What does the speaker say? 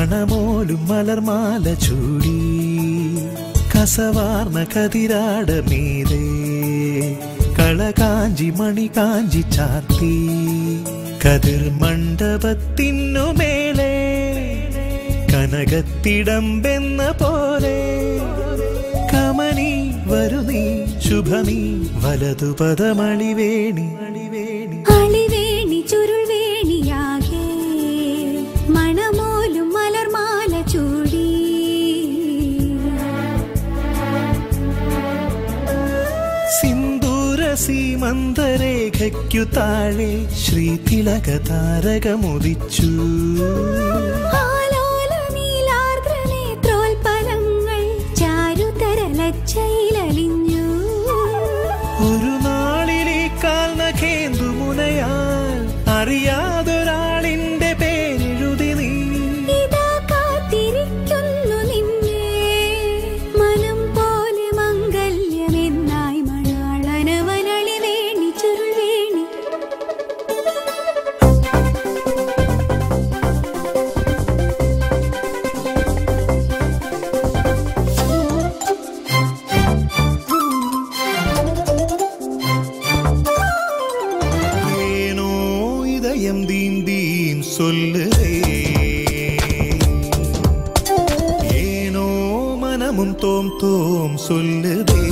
മണമോലും മലർമാല ചൂടി കസവാർന്ന കതിരാട മീതേ കളകാഞ്ചി മണി കാഞ്ചി ചാർത്തി കതിർ മണ്ഡപത്തിനു മേലെ കനകത്തിടമ്പെന്ന പോലെ കമനി വരുനീ ശുഭമീ വലതു പദമണിവേണി അണിവേണി അളിവേണി ചുരുൾവേണിയാകെ മണമോലും മലർമാല ചൂടി സിന്ദൂര സീമന്തരേഖയ്ക്കു താഴെ ശ്രീതിലക താരകമുദിച്ചു ആലോല നീലാർദ്ര നേത്രോൽപ്പലങ്ങൾ ചാരുതരലച്ചയിലലിഞ്ഞു ഒരു നാളിലീ കാൽ നഖേന്ദു മുനയാൽ അറിയാതൊരാളിന്റെ പേരെഴുതി നീ ഇതാ കാത്തിരിക്കുന്നു നിന്നെ മനം പോലെ മംഗല്യമെന്നായി മണാളനവനളിവേണി ചുരുൾവേണി ஏனோ இதயம் தீந்தீன் சொல்லுதே ஏனோ மனமும் தோம் தோம் சொல்லுதே